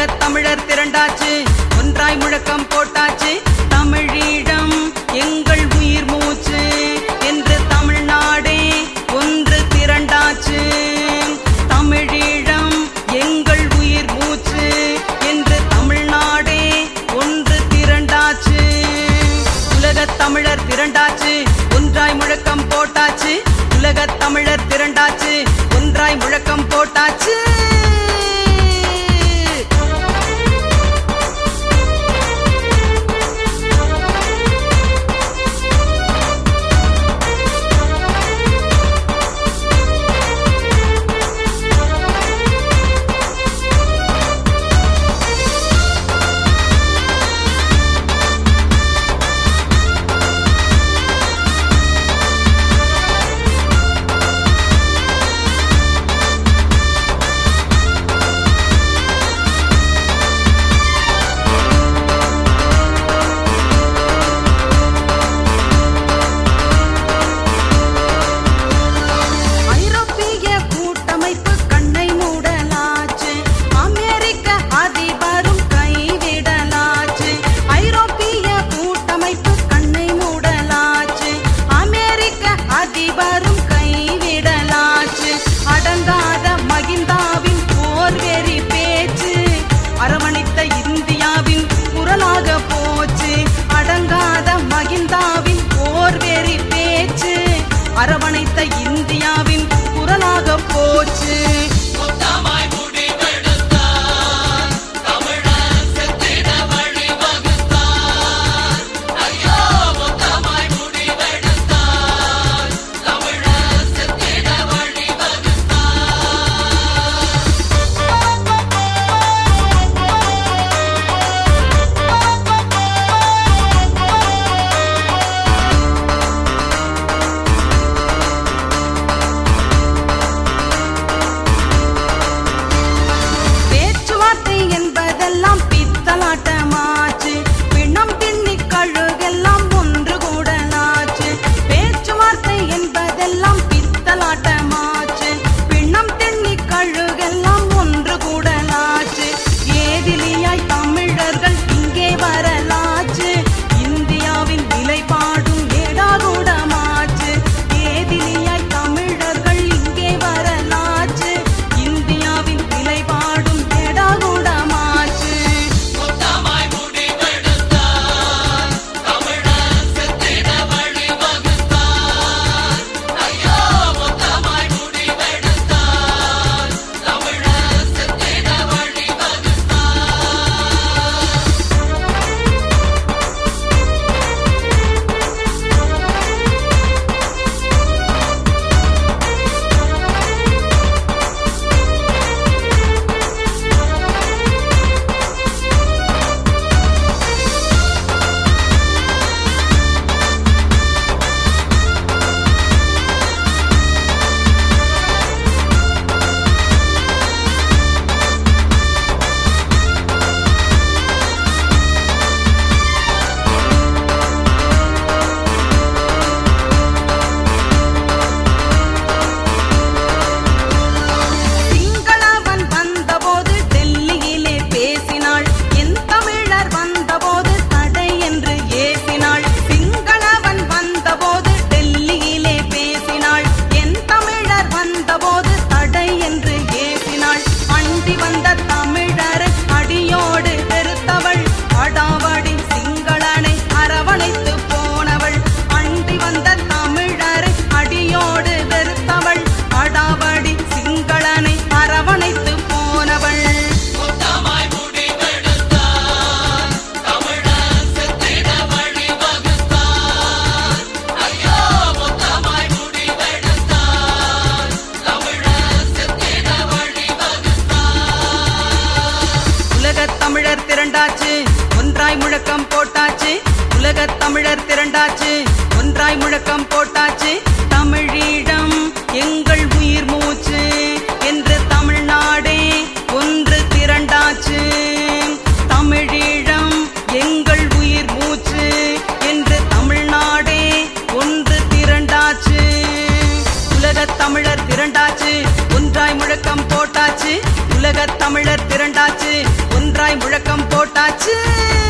உலகத் தமிழர் திரண்டாச்சு ஒன்றாய் முழக்கம் போட்டாச்சு தமிழீழம் எங்கள் உயிர் மூச்சு என்று தமிழ்நாடே ஒன்று திரண்டாச்சு தமிழீழம் எங்கள் உயிர் மூச்சு என்று தமிழ்நாடே ஒன்று திரண்டாச்சு உலகத் தமிழர் திரண்டாச்சு ஒன்றாய் முழக்கம் போட்டாச்சு உலகத் தமிழர் திரண்டாச்சு ஒன்றாய் முழக்கம் போட்டாச்சு ஐரோப்பிய கூட்டமைப்பு கண்ணை மூடலாச்சு அமெரிக்க அதிபரும் கைவிடலாச்சு ஐரோப்பிய கூட்டமைப்பு கண்ணை மூடலாச்சு அமெரிக்க அதிபரும் கைவிடலாச்சு அடங்காத மகிந்தாவின் போர்வெறி பேச்சு அரவணைத்த இந்தியாவின் குரலாக போச்சு அடங்காத மகிந்தாவின் போர்வெறி பேச்சு அரவணைத்த இந்தியாவின் குரலாக போச்சு மொத்தமாய் முடிவெடுத்தார் தமிழர் செத்திட வழிவகுத்தார் ஐயோ மொத்தமாய் முடிவெடுத்தார் தமிழர் செத்திட வழிவகுத்தார் பேச்சுவார்த்தை என்பதெல்லாம் பித்தலாட்டமாச்சு பிணம் திண்ணி கழுகெல்லாம் ஒன்று கூடலாச்சு பேச்சுவார்த்தை என்பதெல்லாம் பித்தலாட்டமாச்சு பிணம் திண்ணி கழுகெல்லாம் ஒன்று கூடலாச்சு ஏதிலியாய் தமிழர்கள் இங்கே வரலாச்சு இந்தியாவின் நிலைப்பாடும் ஏடாகூடமாச்சு ஏதிலியாய் தமிழர்கள் இங்கே வரலாச்சு இந்தியாவின் நிலைப்பாடும் ஏடாகூடமாச்சு மொத்தமாய் முடிவெடுத்தார் தமிழர் செத்திட வழிவகுத்தார் ஐயோ மொத்தமாய் முடிவெடுத்தார் தமிழர் செத்திட வழிவகுத்தார் சிங்களவன் வந்தபோது டெல்லியிலே பேசினாள் என் தமிழர் வந்தபோது தடை என்று ஏசினாள் சிங்களவன் வந்தபோது டெல்லியிலே பேசினாள் என் தமிழர் வந்தபோது தடை என்று ஏசினாள் அண்டி வந்த தமிழர் அடியோடு வெறுத்தவள் அடாவடி சிங்களனை அரவணைத்து போனவள் அண்டி வந்த தமிழர் அடியோடு வெறுத்தவள் அடாவடி சிங்களனை அரவணைத்து போனவள் மொத்தமாய் முடிவெடுத்தார் தமிழர் செத்திட வழிவகுத்தார் ஐயோ மொத்தமாய் முடிவெடுத்தார் தமிழர் செத்திட வழிவகுத்தார் உலகத் தமிழர் திரண்டாச்சு ஒன்றாய் முழக்கம் போட்டாச்சு உலகத் தமிழர் திரண்டாச்சு ஒன்றாய் முழக்கம் போட்டாச்சு தமிழீழம் எங்கள் உயிர் மூச்சு என்று தமிழ்நாடே ஒன்று திரண்டாச்சு தமிழீழம் எங்கள் உயிர் மூச்சு என்று தமிழ்நாடே ஒன்று திரண்டாச்சு உலகத் தமிழர் திரண்டாச்சு ஒன்றாய் முழக்கம் போட்டாச்சு உலக உலகத் தமிழர் திரண்டாச்சு ஒன்றாய் முழக்கம் போட்டாச்சு